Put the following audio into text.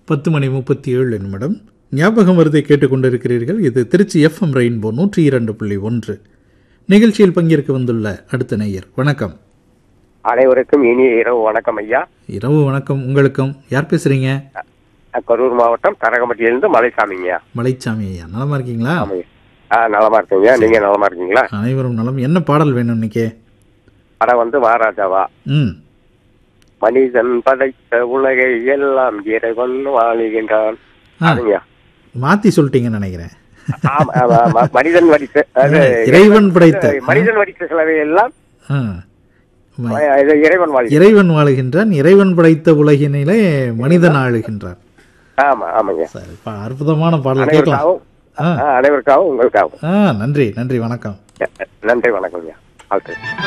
பத்து மணி முப்பத்தி ஏழு நிமிடம் ஞாபகம் வருதை கேட்டுக்கொண்டிருக்கிறீர்கள் இது திருச்சி எஃப்எம் ரெயின்போ நூற்றி இரண்டு புள்ளி ஒன்று நிகழ்ச்சியில் பங்கேற்க வந்துள்ள அடுத்த நேயர் வணக்கம் அனைவருக்கும் இனிய இரவு வணக்கம் ஐயா இரவு வணக்கம் உங்களுக்கும் யார் பேசுறீங்க கரூர் மாவட்டம் தரகம்பட்டியிலிருந்து மலைசாமிங்கய்யா மலைச்சாமி ஐயா நலமா இருக்கீங்களா ஆமாங்க ஆ நலமா இருக்கீங்க நீங்க நலமா இருக்கீங்களா அனைவரும் நலம் என்ன பாடல் வேணும் இன்னைக்கு படம் வந்து மகாராஜாவா ம் மனிதன் படைத்த உலகை எல்லாம் இறைவன் வாழுகின்றான் ஆ. அதுங்கய்யா. மாத்தி சொல்லிட்டீங்கன்னு நினைக்கிறேன் ஆமா, ஆமா, ஆமா. மனிதன் வடித்த அது இறைவன் படைத்த மனிதன் வடித்த சிலவை எல்லாம் ஆ. ம- இது இறைவன் வாழ்க்கை இறைவன் வாழுகின்றான் இறைவன் படைத்த உலகினிலே மனிதன் ஆளுகின்றான் ஆமா ஆமாங்க சரி பா- அற்புதமான பாடல் கேட்கலாம் அனைவருக்காகவும் ஆ ஆ, அனைவருக்காகவும் உங்களுக்காகவும் ஆ நன்றி நன்றி வணக்கம் நன்றி வணக்கம்யா வாழ்த்து